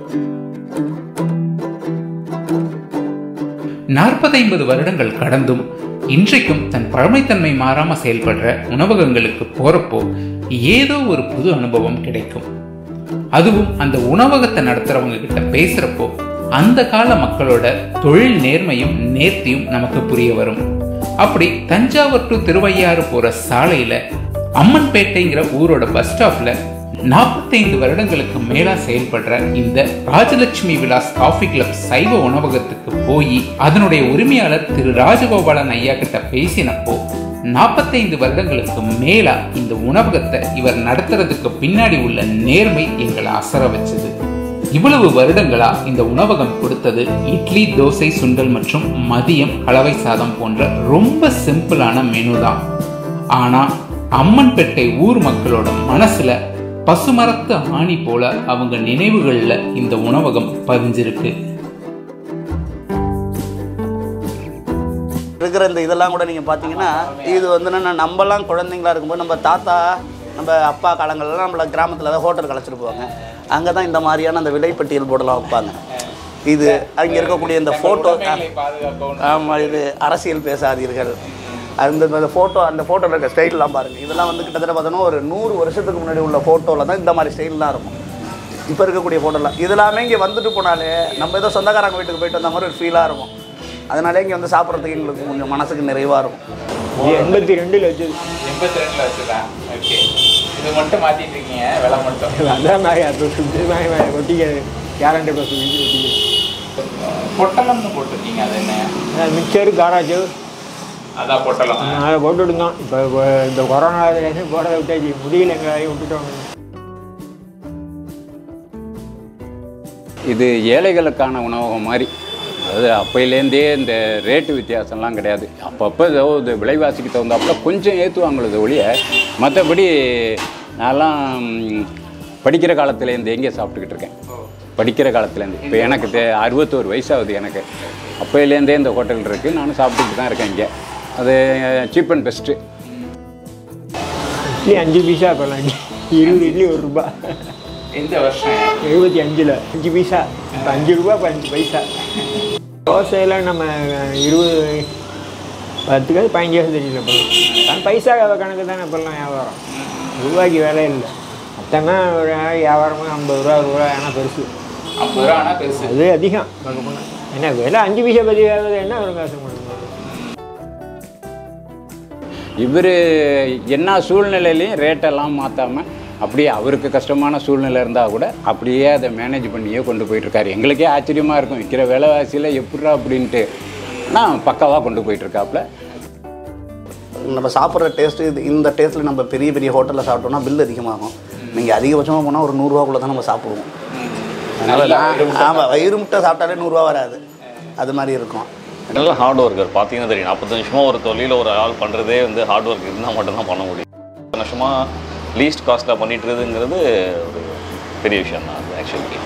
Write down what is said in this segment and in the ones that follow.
நாற்பது ஐம்பது வருடங்கள் கடந்தும் இன்றைக்கும் தன் பழமைத்தன்மை மாறாம செயல்படுற உணவகங்களுக்கு போறப்போ ஏதோ ஒரு புது அனுபவம் கிடைக்கும் அதுவும் அந்த உணவகத்தை நடத்துறவங்க கிட்ட பேசுறப்போ அந்த கால மக்களோட தொழில் நேர்மையும் நேர்த்தியும் நமக்கு புரிய வரும் அப்படி தஞ்சாவூர் டு திருவையாறு போற சாலையில அம்மன்பேட்டைங்கிற ஊரோட பஸ் ஸ்டாப்ல நாற்பத்தைந்து வருடங்களுக்கு மேலா செயல்படுற இந்த ராஜலட்சுமி விலாஸ் காஃபி கிளப் சைவ உணவகத்துக்கு போய் அதனுடைய உரிமையாளர் திரு ராஜகோபாலன் ஐயா கிட்ட பேசினப்போ நாற்பத்தைந்து வருடங்களுக்கு மேலா இந்த உணவகத்தை இவர் நடத்துறதுக்கு பின்னாடி உள்ள நேர்மை எங்களை அசர வச்சது இவ்வளவு வருடங்களா இந்த உணவகம் கொடுத்தது இட்லி தோசை சுண்டல் மற்றும் மதியம் கலவை சாதம் போன்ற ரொம்ப சிம்பிளான மெனு தான் ஆனா அம்மன்பேட்டை ஊர் மக்களோட மனசுல பசுமரத்து ஆணி போல அவங்க நினைவுகள்ல இந்த உணவகம் பதிஞ்சிருக்கு இருக்கிற இந்த இதெல்லாம் கூட நீங்கள் பார்த்தீங்கன்னா இது வந்து என்னன்னா நம்மலாம் குழந்தைங்களா இருக்கும்போது நம்ம தாத்தா நம்ம அப்பா காலங்கள்லாம் நம்மள கிராமத்தில் தான் ஹோட்டல் கலைச்சிட்டு போவாங்க அங்கே தான் இந்த மாதிரியான அந்த விலைப்பட்டியல் போர்டெல்லாம் வைப்பாங்க இது அங்கே இருக்கக்கூடிய இந்த ஃபோட்டோ ஆமாம் இது அரசியல் பேசாதீர்கள் அந்த அந்த ஃபோட்டோ அந்த ஃபோட்டோவில் இருக்க ஸ்டைல்லாம் பாருங்கள் இதெல்லாம் வந்து கிட்டத்தட்ட பார்த்தோன்னா ஒரு நூறு வருஷத்துக்கு முன்னாடி உள்ள ஃபோட்டோவில் தான் இந்த மாதிரி ஸ்டைல்லாம் இருக்கும் இப்போ இருக்கக்கூடிய ஃபோட்டோலாம் இதெல்லாமே இங்கே வந்துட்டு போனாலே நம்ம ஏதோ சொந்தக்காரங்க வீட்டுக்கு போயிட்டு வந்த மாதிரி ஒரு ஃபீலாக இருக்கும் அதனாலே இங்கே வந்து சாப்பிட்றதுக்கு எங்களுக்கு கொஞ்சம் மனசுக்கு நிறைவாக இருக்கும் இது எண்பத்தி ரெண்டில் வச்சது எண்பத்தி ரெண்டுல வச்சுதான் ஓகே இது மட்டும் மாத்திட்டு இருக்கீங்க விலை மட்டும் அதான் மாதிரி அது சுற்றி மாதிரி ஒட்டிக்கிறது கேரண்டி பஸ் ஒட்டிக்கிறது பொட்டலம்னு போட்டிருக்கீங்க அது என்ன மிக்சரு காராச்சு அதான் பொட்டலம் அதை போட்டு விடுந்தோம் இப்போ இப்போ இந்த கொரோனா போடுறத விட்டாச்சு முடியல எங்களையும் விட்டுட்டோம் இது ஏழைகளுக்கான உணவகம் மாதிரி அதாவது அப்பையிலேருந்தே இந்த ரேட்டு வித்தியாசம்லாம் கிடையாது அப்பப்போ ஏதோ இது விலைவாசிக்கு தகுந்தாப்புல கொஞ்சம் ஏற்றுவாங்களது ஒழிய மற்றபடி நான்லாம் ம், படிக்கிற காலத்துலேருந்து எங்கே சாப்பிட்டுக்கிட்டு இருக்கேன் படிக்கிற காலத்துலேருந்து இப்போ எனக்கு தே அறுபத்தோரு வயசாகுது எனக்கு அப்போயிலேருந்தே இந்த ஹோட்டல் இருக்குது நானும் சாப்பிட்டுக்கிட்டு தான் இருக்கேன் இங்கே அது சீப் அண்ட் பெஸ்ட்டு இட்லி அஞ்சு பைசா இப்போலாம் இருபது இட்லி ஒரு ரூபா எந்த வருஷம் எழுபத்தி அஞ்சில் அஞ்சு பைசா இப்போ அஞ்சு ரூபா இப்போ அஞ்சு பைசா தோசையெல்லாம் நம்ம இருபது பத்துக்கு பதினஞ்சு காசு தெரியல இப்போ ஆனால் பைசா கணக்கு தானே இப்போல்லாம் வியாபாரம் ரூபாய்க்கு வேலை இல்லை மொத்தமே ஒரு வியாபாரமும் ஐம்பது ரூபா ரூபா ஆனால் பெருசு ஐம்பது ரூபா ஆனா பெருசு அது அதிகம் பார்க்க போனால் என்ன விலை அஞ்சு பைசா பதி ஆகுது என்ன ஒரு காசு பண்ணுங்க இவர் என்ன சூழ்நிலையிலையும் ரேட்டெல்லாம் மாற்றாமல் அப்படியே அவருக்கு கஷ்டமான சூழ்நிலை இருந்தால் கூட அப்படியே அதை மேனேஜ் பண்ணியே கொண்டு போயிட்டுருக்காரு எங்களுக்கே ஆச்சரியமாக இருக்கும் விற்கிற விலைவாசியில் எப்படிரா அப்படின்ட்டு ஆனால் பக்காவாக கொண்டு போயிட்டுருக்காப்புல நம்ம சாப்பிட்ற டேஸ்ட்டு இது இந்த டேஸ்ட்டில் நம்ம பெரிய பெரிய ஹோட்டலில் சாப்பிட்டோம்னா பில் அதிகமாகும் நீங்கள் அதிகபட்சமாக போனால் ஒரு நூறுரூவாக்குள்ளே தான் நம்ம சாப்பிடுவோம் அதனால் நான் ஆமாம் வயிறு முட்டை சாப்பிட்டாலே நூறுரூவா வராது அது மாதிரி இருக்கும் நல்ல ஹார்ட் ஒர்க்கர் பார்த்தீங்கன்னா தெரியும் நாற்பத்தஞ்சு வருஷமாக ஒரு தொழில ஒரு ஆள் பண்ணுறதே வந்து ஹார்ட் ஒர்க் இருந்தால் மட்டும்தான் பண்ண முடியும் இத்தனை வருஷமாக லீஸ்ட் காஸ்ட்டில் பண்ணிட்டு இருக்குதுங்கிறது ஒரு பெரிய விஷயம் தான் அது ஆக்சுவலி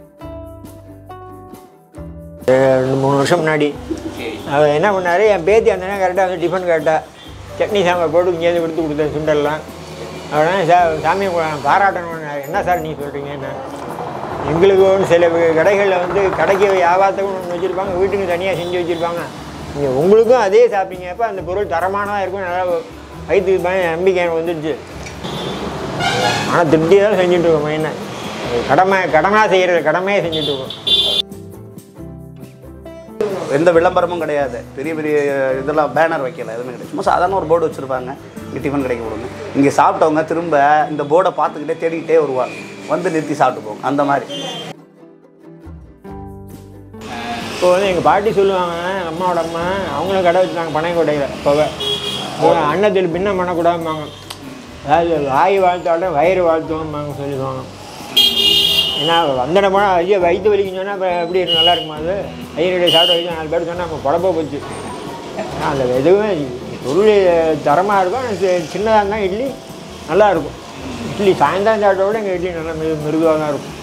ரெண்டு மூணு வருஷம் முன்னாடி அவர் என்ன பண்ணார் என் பேத்தி அந்த நேரம் கரெக்டாக வந்து டிஃபன் கேட்டா சட்னி சாம்பார் போட்டு இங்கேருந்து எடுத்து கொடுத்தேன் சுண்டல்லாம் அவனா சா சாமியை கு- பாராட்டணும் என்ன சார் நீ சொல்கிறீங்கன்னு எங்களுக்கு ஒன்று சில வி- கடைகளில் வந்து கடைக்கு வியாபாரத்துக்கும் ஒன்று வச்சுருப்பாங்க வீட்டுக்கு தனியாக செஞ்சு வச்சுருப்பாங்க இங்கே உங்களுக்கும் அதே சாப்பிட்டீங்க அப்போ அந்த பொருள் தரமானதாக இருக்கும் நல்லா வயிற்றுக்கு பய நம்பிக்கை எனக்கு வந்துடுச்சு ஆனால் திருப்தியாக தான் செஞ்சுட்டு இருக்கோம் மெயினாக கடமை கடனாக செய்கிறது கடமையாக செஞ்சுட்டு இருக்கோம் எந்த விளம்பரமும் கிடையாது பெரிய பெரிய இதெல்லாம் பேனர் வைக்கல எதுவுமே கிடையாது சும்மா சாதாரண ஒரு போர்டு வச்சுருப்பாங்க இங்கே டிஃபன் கிடைக்க கொடுங்க இங்கே சாப்பிட்டவங்க திரும்ப இந்த போர்டை பார்த்துக்கிட்டே தேடிக்கிட்டே வருவாங்க வந்து நிறுத்தி சாப்பிட்டு போங்க அந்த மாதிரி இப்போ வந்து எங்கள் பாட்டி சொல்லுவாங்க எங்கள் அம்மாவோட அம்மா அவங்களும் கடை வச்சுருந்தாங்க பனையங்கோட்டையில் இப்போவே அன்னத்தில் பின்னம் பண்ணக்கூடாதும்பாங்க அதாவது வாய் வாழ்த்தாட வயிறு வாழ்த்துவோம்பாங்க சொல்லிடுவாங்க ஏன்னா வந்தன போனால் ஐயோ வயிற்று வலிக்குன்னு சொன்னால் இப்போ எப்படி இருக்கும் நல்லா இருக்குமா அது ஐயனுடைய சாப்பிட வச்சு நாலு பேர் சொன்னால் நம்ம குழப்ப போச்சு ஆனால் அந்த எதுவுமே பொருள் தரமாக இருக்கும் ஆனா சி- சின்னதாக இருந்தால் இட்லி நல்லா இருக்கும் இட்லி சாயந்தரம் சாப்பிட்ட விட எங்கள் இட்லி நல்லா மிரு மிருதுவாக தான் இருக்கும்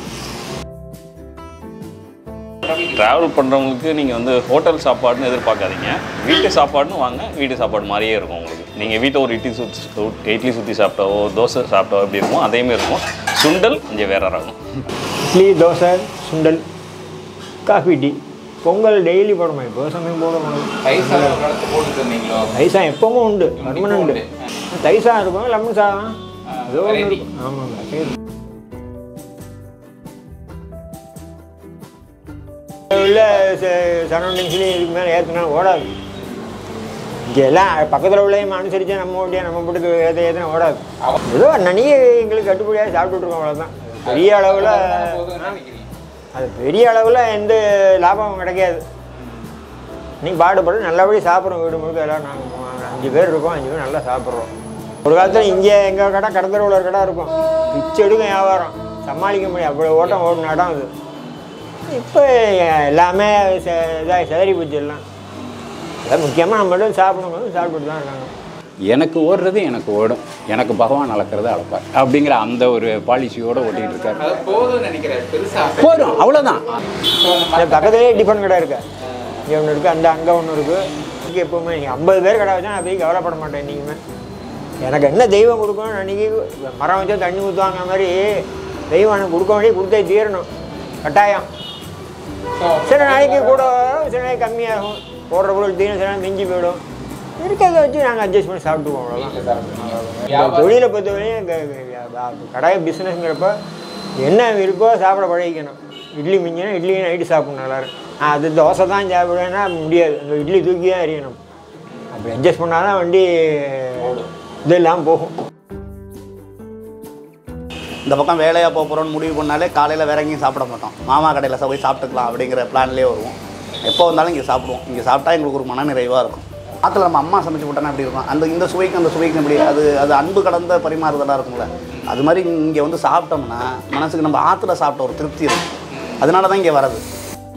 ட்ராவல் பண்ணுறவங்களுக்கு நீங்கள் வந்து ஹோட்டல் சாப்பாடுன்னு எதிர்பார்க்காதீங்க வீட்டு சாப்பாடுன்னு வாங்க வீட்டு சாப்பாடு மாதிரியே இருக்கும் உங்களுக்கு நீங்கள் வீட்டில் ஒரு இட்லி சுற்றி இட்லி சுற்றி சாப்பிட்டாவோ தோசை சாப்பிட்டாவோ எப்படி இருக்குமோ அதேமாரி இருக்கும் சுண்டல் கொஞ்சம் வேற ரகம் இட்லி தோசை சுண்டல் காஃபி டீ பொங்கல் டெய்லி போடுமா இப்போ சமயம் போட முடியும் பைசா வளர்த்து போட்டுட்டு இருந்தீங்களோ தைசா எப்பவும் உண்டு பர்மனண்ட் உண்டு. தைசா இருக்கும் லெமன் சாதம் ஏதோ ஒன்று variety. இருக்கும் ஆமாங்க சரி உள்ள சரௌண்டிங்ஸ்லேயும் இதுக்கு மேலே ஏற்றினா ஓடாது இங்கே எல்லாம் பக்கத்தில் உள்ளதையும் அனுசரித்து நம்ம ஓட்டியா நம்ம போட்டுக்கு ஏற்ற ஏற்றினா ஓடாது ஏதோ அன்னைக்கு எங்களுக்கு கட்டுப்படியாக சாப்பிட்டுட்டு இருக்கோம் அவ்வளோதான் பெரிய அளவில் போதும்னு நினைக்கிறீங்க அது பெரிய அளவில் எந்த லாபமும் கிடைக்காது நீ பாடுபட்டு நல்லபடி சாப்பிட்றோம் வீடு முழுக்க எல்லாம் நாங்கள் அஞ்சு பேர் இருக்கோம் அஞ்சு பேர் நல்லா சாப்பிட்றோம் ஒரு காலத்தில் இங்கே எங்கள் கடை கடத்தரவில் ஒரு கடை இருக்கும் பிச்சை எடுக்கும் வியாபாரம் சமாளிக்க முடியும் அவ்வளோ ஓட்டம் ஓடின இடம் அது இப்போ எல்லாமே செ- இதாக செதறி போச்சு எல்லாம் அதான் முக்கியமாக நம்ம மட்டும் சாப்பிடணும் சாப்பிட்டுட்டு தான் இருக்காங்க எனக்கு ஓடுறது எனக்கு ஓடும் எனக்கு பகவான் அளக்கிறது அளப்பார் அப்படிங்கிற அந்த ஒரு பாலிசியோட ஓட்டிகிட்டு இருக்காரு அது போதும்னு நினைக்கிறேன் பெருசா போதும் அவ்வளோதான் இந்த பக்கத்துலேயே டிஃபன் கடை இருக்கு இங்கே ஒன்று இருக்குது அந்த அங்கே ஒன்று இருக்குது இங்கே எப்போவுமே நீங்கள் ஐம்பது பேர் கடை வச்சா நான் போய் கவலைப்பட மாட்டேன் என்றைக்குமே எனக்கு என்ன தெய்வம் கொடுக்கணும் அன்றைக்கி மரம் வச்சா தண்ணி ஊற்றுவாங்க மாதிரி தெய்வம் எனக்கு கொடுக்க வேண்டிய கொடுத்தே தீரணும் கட்டாயம் சில நாளைக்கு கூட வரும், சில நாளைக்கு கம்மியாகும் போடுற பொருள் தீரும் சில நாள் மிஞ்சி போயிடும் இருக்கிறத வச்சு நாங்கள் அட்ஜஸ்ட் பண்ணி சாப்பிட்டுக்குவோம் அவ்வளோதான் இந்த தொழிலை பொறுத்தவரையும் இந்த கடை பிஸ்னஸ்ங்கிறப்ப என்ன இருக்கோ சாப்பிட பழகிக்கணும் இட்லி மிஞ்சினா இட்லி நைட்டு சாப்பிடணும் எல்லாரும் நான் அது தோசை தான் சாப்பிடுவேன்னா முடியாது அந்த இட்லி தூக்கி தான் எறியணும் அப்படி அட்ஜஸ்ட் பண்ணால் தான் வண்டி இதெல்லாம் போகும் இந்த பக்கம் வேலையாக போக போகிறோம்னு முடிவு பண்ணாலே காலையில் வேற எங்கேயும் சாப்பிட மாட்டோம் மாமா கடையில் போய் சாப்பிட்டுக்கலாம் அப்படிங்கிற பிளான்லேயே வருவோம் எப்போ வந்தாலும் இங்கே சாப்பிடுவோம் இங்கே சாப்பிட்டா எங்களுக்கு ஒரு மன நிறைவாக இருக்கும் ஆற்றுல நம்ம அம்மா சமைச்சு போட்டோன்னா எப்படி இருக்கும் அந்த இந்த சுவைக்கு அந்த சுவைக்கு எப்படி அது அது அன்பு கடந்த பரிமாறுதலாக இருக்கும்ல அது மாதிரி இங்கே வந்து சாப்பிட்டோம்னா மனசுக்கு நம்ம ஆற்றுல சாப்பிட்ட ஒரு திருப்தி இருக்கும் அதனால தான் இங்கே வரது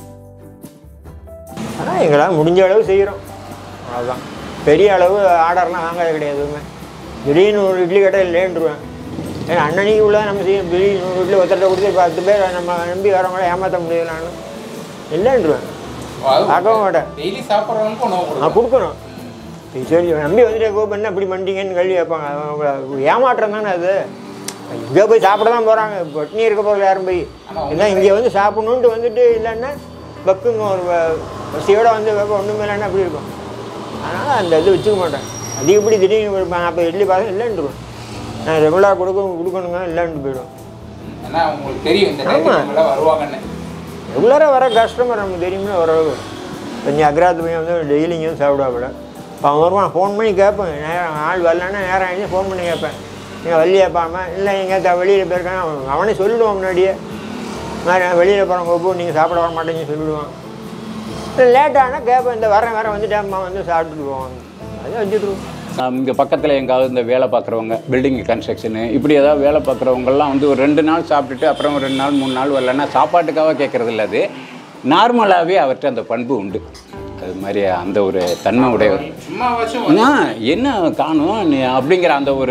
ஆனால் எங்களால் முடிஞ்ச அளவு செய்கிறோம் அவ்வளோதான் பெரிய அளவு ஆர்டர்லாம் வாங்காத கிடையாது எதுவுமே திடீர்னு ஒரு இட்லி கடை இல்லைன்றுவேன் ஏன்னா அன்னன்னைக்கு உள்ள நம்ம செய்யும் திடீர்னு ஒரு இட்லி ஒருத்தர்கிட்ட கொடுத்து பத்து பேர் நம்ம நம்பி வரவங்கள ஏமாற்ற முடியல நான் இல்லைன்றுவேன் பார்க்கவும் மாட்டேன் டெய்லி சாப்பிட்றவங்களுக்கு உணவு நான் கொடுக்கணும் சரி, சரி நம்பி வந்துட்டு கோ பண்ண இப்படி பண்ணிட்டீங்கன்னு கேள்வி கேட்பாங்க அவங்க ஏமாற்றம் தானே அது இங்கே போய் சாப்பிட தான் போகிறாங்க பட்னி இருக்க போகிற யாரும் போய் இதான் இங்கே வந்து சாப்பிடணுன்ட்டு வந்துட்டு இல்லைன்னா பக்குங்க ஒரு வ- பசியோட வந்து வைப்ப ஒன்றுமே இல்லைன்னா அப்படி இருக்கும் அதனால் அந்த இது வச்சுக்க மாட்டேன் அதிகப்படி திடீர்னு கொடுப்பாங்க அப்போ இட்லி பார்த்தா இல்லைன்ட்டுருவேன் நான் ரெகுலராக கொடுக்க கொடுக்கணுங்க இல்லைன்ட்டு போயிடும் ஏன்னா உங்களுக்கு தெரியும் இந்த ஆமா. டைம் எல்லாம் வருவாங்கன்னு ரெகுலராக வர கஸ்டமர் நமக்கு தெரியுமில்ல ஓரளவு கொஞ்சம் அக்ராத்து பையன் வந்து டெய்லி இங்கே வந்து சாப்பிடுவாப்புல இப்போ அவன் வருவான் ஃபோன் பண்ணி கேட்பேன் நேரம் ஆள் வரலன்னா நேரம் ஆகிடுச்சு ஃபோன் பண்ணி கேட்பேன் நீங்கள் வெளியேப்பாம இல்லை எங்கே வெளியில் போயிருக்கான் அவன் அவனே சொல்லிடுவான் முன்னாடியே மாதிரி வெளியில் போகிறவங்க ஒப்பு நீங்கள் சாப்பிட வர மாட்டேங்கன்னு சொல்லிவிடுவான் இல்லை லேட்டானா கேட்பேன் இந்த வரேன் வரேன் வந்துட்டேன்மா வந்து சாப்பிட்டுட்டு போவான் அதை வச்சுட்ருவோம் இங்கே பக்கத்தில் எங்காவது இந்த வேலை பார்க்குறவங்க பில்டிங் கன்ஸ்ட்ரக்ஷனு இப்படி ஏதாவது வேலை பார்க்குறவங்கெல்லாம் வந்து ஒரு ரெண்டு நாள் சாப்பிட்டுட்டு அப்புறம் ஒரு ரெண்டு நாள் மூணு நாள் வரலன்னா சாப்பாட்டுக்காக கேட்குறது இல்லை அது நார்மலாகவே அவர்கிட்ட அந்த பண்பு உண்டு அது மாதிரி அந்த ஒரு தன்மை உடையவர் சும்மா வச்சும் ஆ, என்ன காணும் நீ அப்படிங்கிற அந்த ஒரு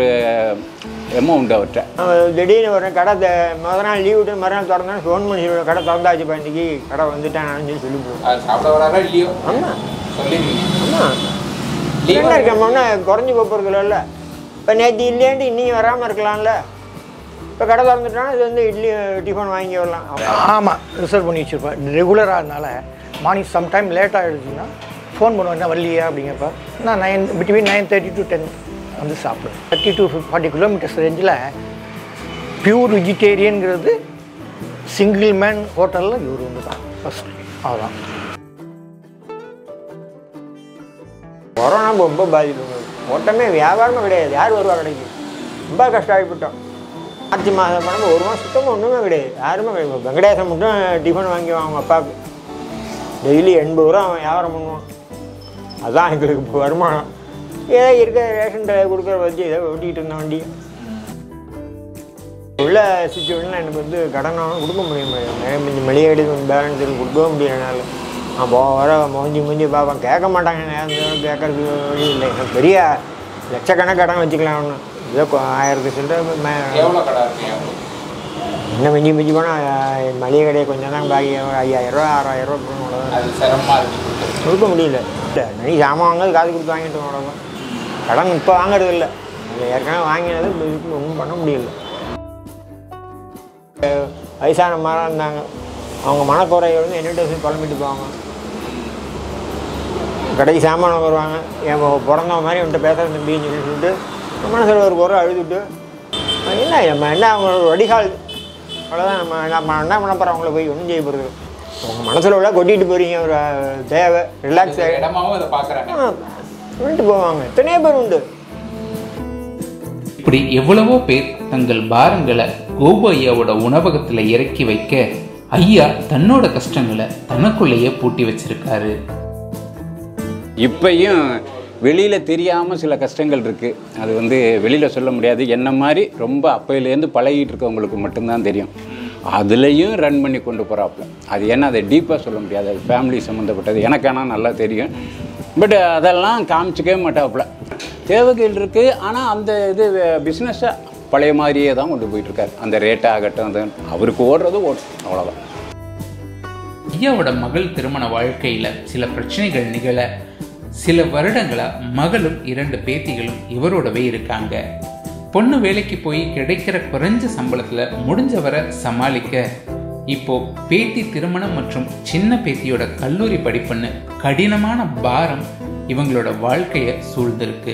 எம்ம உண்டு அவர்கிட்ட அவன் திடீர்னு ஒரு கடை த- முத நாள் லீவ் விட்டு மறுநாள் திறந்தா ஃபோன் பண்ணி சொல்லுவேன் கடை திறந்தாச்சு இன்னைக்கு கடை வந்துட்டேன் நான் சொல்லி சொல்லிவிடுவேன் அது சாப்பிட வராரோ இல்லையோ ஆமாம் சொல்லிடுவீங்க ஆமாம் என்ன இருக்கோம்னா குறைஞ்சி போகிறதுல இல்லை இப்போ நேற்று இல்லையான்ட்டு இன்னைக்கு வராமல் இருக்கலாம்ல இப்போ கடை திறந்துட்டோன்னா இது வந்து இட்லி டிஃபன் வாங்கி வரலாம் ஆமாம் ரிசர்வ் பண்ணி வச்சுருப்பேன் ரெகுலராக அதனால மார்னிங் சம்டைம் லேட் ஆகிடுச்சுன்னா ஃபோன் பண்ணுவேன் என்ன வரலையா அப்படிங்கிறப்ப நான் nine between nine thirty to ten வந்து சாப்பிடுவேன் தேர்ட்டி டு ஃபார்ட்டி கிலோமீட்டர்ஸ் ரேஞ்சில் பியூர் வெஜிடேரியனுங்கிறது சிங்கிள் மேன் ஹோட்டலில் இவர் ஒன்று தான் ஃபஸ்ட் அவ்வளோதான் கொரோனா ரொம்ப பாதிப்பு ஓட்டமே வியாபாரமே கிடையாது யார் வருவா கடைக்கு ரொம்ப கஷ்டப்பட்டோம் மார்ச் மாதம் பணம் ஒரு மாதம் சுத்தமாக ஒன்றுமே கிடையாது யாருமே கிடையாது வெங்கடேசன் மட்டும் டிஃபன் வாங்கிவான் அவங்க அப்பாவுக்கு டெய்லி எண்பது ரூபா அவன் வியாபாரம் பண்ணுவான் அதான் எங்களுக்கு இப்போ வருமானம் ஏதோ இருக்க ரேஷன் கடை கொடுக்குற வச்சு ஏதோ ஓட்டிகிட்டு இருந்த வண்டி உள்ள சுச்சுவேஷனில் எனக்கு வந்து கடனும் கொடுக்க முடிய மாட்டேங்குது கொஞ்சம் மளிகை எடுக்க பேலன்ஸ் இருக்கு கொடுக்கவே முடியல என்னால் நான் போ வர மோஞ்சி மூஞ்சி பார்ப்பேன் கேட்க மாட்டாங்க நேரம் கேட்கறது வழி இல்லை எனக்கு பெரிய லட்சக்கணக்கு கடன் வச்சுக்கலாம் ஒன்று ஏதோ கொ- ஆயிரத்து சில்லற மே- எவ்வளோ கடை இருக்கு இன்னும் மிஞ்சி மிஞ்சி போனால் மளிகை கடையை கொஞ்சம் தான் பாக்கி ஐயாயிரரூவா ஆறாயிரரூவா போகணும் அவ்வளோதான் அது சிரமமாக இருக்கு கொடுக்க முடியல இல்லை நீ சாமான் வாங்குறது காசு கொடுத்து வாங்கிட்டு அவ்வளோதான் கடன் இப்போ வாங்குறது இல்லை அது ஏற்கனவே வாங்கினது இப்போ இதுக்கு ஒன்றும் பண்ண முடியல அஹ் வயசான மாதிரி இருந்தாங்க அவங்க மனக்குறையை வந்து என்னிட்ட வந்து புலம்பிட்டு போவாங்க கடைக்கு சாமான வருவாங்க என் பிறந்தவங்க மாதிரி அவன்கிட்ட பேசுகிற தம்பின்னு சொல்லி சொல்லிட்டு மனசில் ஒரு குறை அழுதுட்டு என்ன நம்ம என்ன அவங்களோட வடிகால் அவ்வளோதான் நம்ம நம்ம என்ன பண்ண போகிறோம் அவங்கள போய் ஒன்றும் செய்ய போகிறது உங்கள் மனசில் உள்ள கொட்டிட்டு போகிறீங்க ஒரு அஹ், தேவை ரிலாக்ஸ் ஆகி இடமாவும் அதை பார்க்குறாங்க விட்டு போவாங்க எத்தனையோ பேர் உண்டு இப்படி எவ்வளவோ பேர் தங்கள் பாரங்களை கோபு ஐயாவோட உணவகத்துல இறக்கி வைக்க ஐயா தன்னோட கஷ்டங்களை தனக்குள்ளேயே பூட்டி வச்சிருக்காரு இப்பையும் வெளியில் தெரியாமல் சில கஷ்டங்கள் இருக்குது அது வந்து வெளியில் சொல்ல முடியாது என்ன மாதிரி ரொம்ப அப்பையிலேருந்து பழகிட்டு இருக்கவங்களுக்கு மட்டும்தான் தெரியும் அதுலேயும் ரன் பண்ணி கொண்டு போகிறாப்புல அது என்ன அதை டீப்பாக சொல்ல முடியாது அது ஃபேமிலி சம்மந்தப்பட்டது எனக்கு ஆனால் நல்லா தெரியும் பட் அதெல்லாம் காமிச்சிக்கவே மாட்டாப்புல தேவைகள் இருக்குது ஆனால் அந்த இது பிஸ்னஸை பழைய மாதிரியே தான் கொண்டு போயிட்டுருக்காரு அந்த ரேட் ஆகட்டும் அது அவருக்கு ஓடுறது ஓடும் அவ்வளோதான் ஐயாவோட மகள் திருமண வாழ்க்கையில சில பிரச்சனைகள் நிகழ சில வருடங்களா மகளும் இரண்டு பேத்திகளும் இவரோடவே இருக்காங்க பொண்ணு வேலைக்கு போய் கிடைக்கிற குறைஞ்ச சம்பளத்துல முடிஞ்ச வரை சமாளிக்க இப்போ பேத்தி திருமணம் மற்றும் சின்ன பேத்தியோட கல்லூரி படிப்புன்னு கடினமான பாரம் இவங்களோட வாழ்க்கைய சூழ்ந்திருக்கு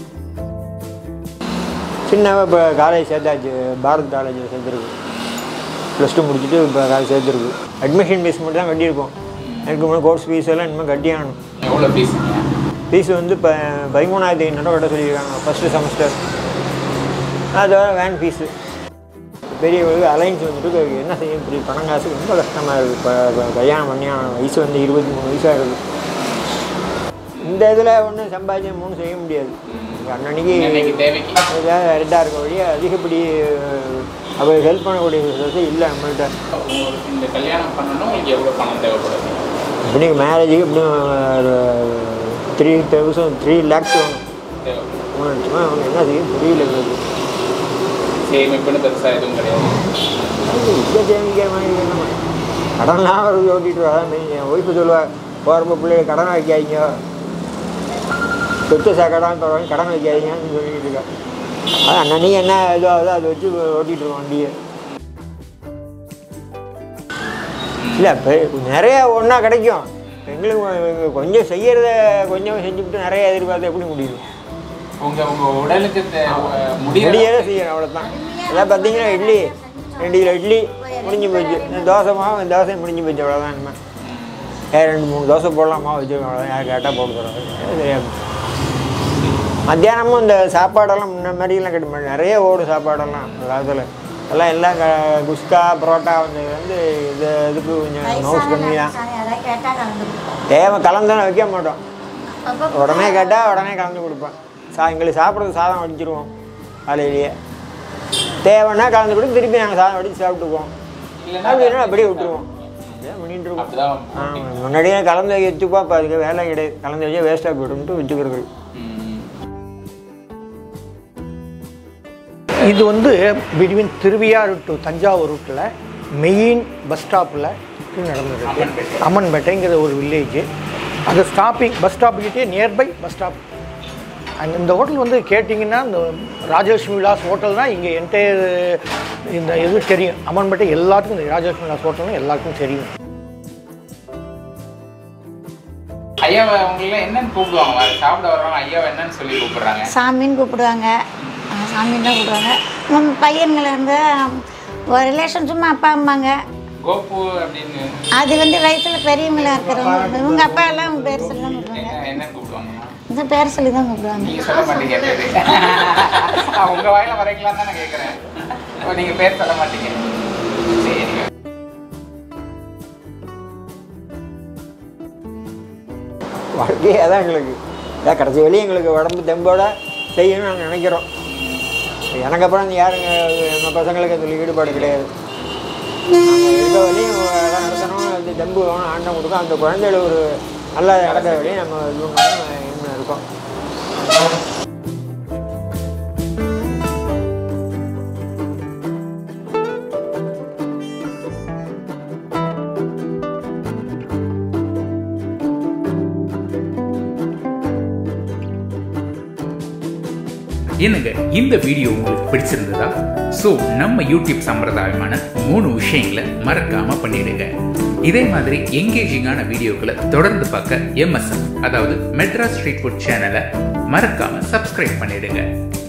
சின்னவ இப்போ காலேஜ் சேர்த்தாச்சு பாரத் காலேஜில் சேர்த்துருக்கு ப்ளஸ் டூ முடிச்சுட்டு இப்போ காலேஜ் சேர்த்துருக்கு அட்மிஷன் ஃபீஸ் மட்டும் தான் கட்டியிருக்கோம் எனக்கு முன்னாடி கோர்ஸ் ஃபீஸ் எல்லாம் இனிமேல் கட்டியாகணும் எவ்வளோ பேசுங்க ஃபீஸ் வந்து இப்போ பதிமூணாயிரத்தி ஐநூறுரூவா கட்ட சொல்லியிருக்காங்க ஃபஸ்ட்டு செமஸ்டர் அது வேன் ஃபீஸு பெரிய ஒரு அலைன்ஸ் வந்துட்டு என்ன செய்ய பெரிய பணம் காசு ரொம்ப கஷ்டமாக இருக்குது இப்போ இப்போ கல்யாணம் பண்ணி அவன் வயசு வந்து இருபத்தி மூணு வயசாக இருக்குது இந்த இதில் ஒன்றும் சம்பாதிச்சு மூணு செய்ய முடியாது அன்னன்னைக்கு இன்னைக்கு தேவைக்கு ஏதாவது ரெட்டாக இருக்க வழி அதிகப்படி அவர் ஹெல்ப் பண்ணக்கூடிய வசதி இல்லை நம்மள்கிட்ட இந்த கல்யாணம் பண்ணணும் உங்களுக்கு எவ்வளோ பணம் தேவைப்படுது இப்படி மேரேஜுக்கு இப்படி ஒரு த்ரீ தௌசண்ட் த்ரீ லேக்ஸ் வேணும் தேவைப்படும் மூணு லட்சமா அவங்க என்ன செய்ய புரியல எங்களுக்கு சேமிப்புன்னு பெருசாக எதுவும் கிடையாது இங்கே சேமிக்கிற மாதிரி என்னமா கடன்லாம் ஒரு ஓட்டிட்டு வராம என் ஒய்ஃபு சொல்லுவா போகிறப்ப பிள்ளைங்க கடன் வைக்காதீங்க சொத்து சாக்கடான்னு போகிறவங்க கடன் வைக்காதீங்கன்னு சொல்லிட்டு இருக்கா அது அன்னன்னைக்கு என்ன இதோ அதோ அதை வச்சு ஓட்டிகிட்டு இருக்கோம் வண்டியை இல்லை இப்போ நிறைய ஒன்றா கிடைக்கும் எங்களுக்கு கொஞ்சம் செய்யறத கொஞ்சம் செஞ்சுவிட்டு நிறைய எதிர்பார்த்து எப்படி முடியும் உங்க உங்க உடலுக்கு தே- முடியற முடியாத செய்யணும் அவ்வளோதான் எல்லாம் பார்த்தீங்கன்னா இட்லி ரெண்டு கிலோ இட்லி முடிஞ்சு போச்சு இந்த தோசை மாவு இந்த தோசை முடிஞ்சு போச்சு அவ்வளோதான் நம்ம ஏன் ரெண்டு மூணு தோசை போடலாம் மாவு வச்சுருக்கோம் அவ்வளோதான் யார் கேட்டால் போட்டு தரோம் தெரியாது மத்தியானமும் இந்த சாப்பாடெல்லாம் முன்ன மாதிரிலாம் கிடைக்க மாட்டேன் நிறைய ஓடும் சாப்பாடெல்லாம் அந்த காலத்தில் எல்லாம் எல்லாம் க குஸ்கா பரோட்டா வந்து வந்து இது இதுக்கு கொஞ்சம் மவுஸ் கம்மி தான் அதான் கேட்டால் கலந்து கொடுப்போம் தேவை கலந்தானே வைக்க மாட்டோம் அப்போ உடனே கேட்டால் உடனே கலந்து கொடுப்பேன் சா எங்களுக்கு சாப்பிட்றது சாதம் வடிச்சிருவோம் காலையிலேயே தேவைன்னா கலந்து கொடுத்து திருப்பி நாங்கள் சாதம் வடித்து சாப்பிட்டுக்குவோம் அப்படின்னா அப்படியே விட்டுருவோம் அப்படியே பண்ணிட்டு இருக்கோம் அப்படிதான் ஆ, முன்னாடியே கலந்து வச்சுப்போம் இப்போ அதுக்கு வேலை கிடையாது கலந்து வச்சா வேஸ்ட்டாக போய்டும்ட்டு வச்சுக்கிறது ம். இது வந்து பிட்வீன் திருவியார் டு தஞ்சாவூர் ரூட்டில் மெயின் பஸ் ஸ்டாப்பில் நடந்தது அம்மன்பேட்டைங்கிற ஒரு வில்லேஜ் அந்த ஸ்டாப்பிங் பஸ் ஸ்டாப்புக்கிட்டே நியர்பை பஸ் ஸ்டாப் அண்ட் இந்த ஹோட்டல் வந்து கேட்டிங்கன்னா இந்த ராஜலட்சுமி விலாஸ் ஹோட்டல் தான் இங்கே என்டையர் இந்த இது தெரியும் அம்மன்பேட்டை எல்லாத்துக்கும் இந்த ராஜலட்சுமி விலாஸ் ஹோட்டல்னு எல்லாருக்கும் தெரியும் ஐயாவை அவங்கள என்னன்னு கூப்பிடுவாங்க வர- சாப்பிட வர்றவங்க ஐயாவை என்னன்னு சொல்லி கூப்பிடுறாங்க சாமின்னு கூப்பிடுவாங்க ஆ, சாமின்னு தான் கூப்பிடுவாங்க நம்ம பையன்களை வந்து ஒரு ரிலேஷன் சும்மா அப்பா அம்மாங்க கோபு அப்படின்னு அது வந்து வயசில் பெரியவங்களா இருக்கிறவங்க இவங்க அப்பா எல்லாம் அவங்க பேர் சொல்லி தான் கூப்பிடுவாங்க என்ன என்னன்னு கூப்பிடுவாங்க இந்த பேர் சொல்லி தான் கூப்பிடுவாங்க நீங்க சொல்ல மாட்டீங்க பேரு நான் உங்க வாயில வரைக்கலாம் தான் நான் கேட்கறேன் ஓ, நீங்க பேர் சொல்ல மாட்டீங்க சரிங்க வாழ்க்கையே அதான் எங்களுக்கு அதான் கடைசி வரையும் எங்களுக்கு உடம்பு தெம்போட செய்யணும்னு நாங்கள் நினைக்கிறோம் எனக்கு அப்புறம் இந்த யாருங்க எங்கள் பசங்களுக்கு அதில் ஈடுபாடு கிடையாது நாங்கள் இருக்க வரையும் எல்லாம் நடத்தணும் அது தெம்பு வேணும் ஆண்டம் கொடுக்கும் அந்த குழந்தைகள ஒரு நல்லா நடக்கிற வரையும் நம்ம இது பண்ணணும் இன்னும் இருக்கோம் என்னங்க இந்த வீடியோ உங்களுக்கு பிடிச்சிருந்ததா ஸோ நம்ம யூடியூப் சம்பிரதாயமான மூணு விஷயங்களை மறக்காம பண்ணிடுங்க இதே மாதிரி எங்கேஜிங்கான வீடியோக்களை தொடர்ந்து பார்க்க எம்எஸ்எம் அதாவது மெட்ராஸ் ஸ்ட்ரீட் ஃபுட் சேனலை மறக்காம சப்ஸ்கிரைப் பண்ணிடுங்க